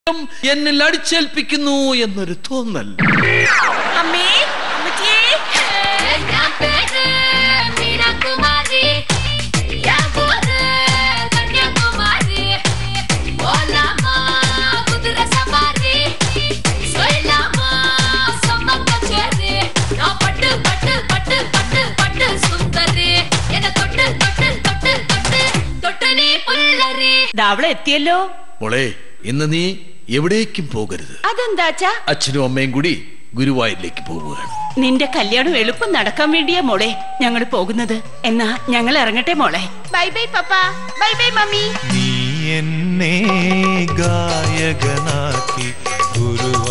എന്നിൽ അടിച്ചേൽപ്പിക്കുന്നു എന്നൊരു തോന്നൽ അമ്മേ അമ്മച്ചിയേ ഞാൻ പേര് മീനാകുമാരി ഞാൻ പോര് കന്യാകുമാരി പോലാമാ കുതിര സവാരി സ്വയലാമാ സമ്മക്കച്ചേരി ഞാൻ പട്ട് പട്ട് പട്ട് പട്ട് പട്ട് സുന്ദരി എന്നെ തൊട്ട് തൊട്ട് തൊട്ട് തൊട്ട് തൊട്ട് നീ പുല്ലരി ദാവളെ എത്തിയല്ലോ മോളെ ഇന്ന് നീ എവിടേക്കും പോകരുത് അതെന്താച്ചാ അച്ഛനും അമ്മയും കൂടി ഗുരുവായൂരിലേക്ക് പോവുകയാണ് നിന്റെ കല്യാണം എളുപ്പം നടക്കാൻ വേണ്ടിയാ മോളെ ഞങ്ങൾ പോകുന്നത് എന്നാ ഞങ്ങൾ ഇറങ്ങട്ടെ മോളെ bye bye papa bye bye mummy നീ എന്നെ ഗായകനാക്കി ഗുരുവായൂരിലെത്തിച്ചു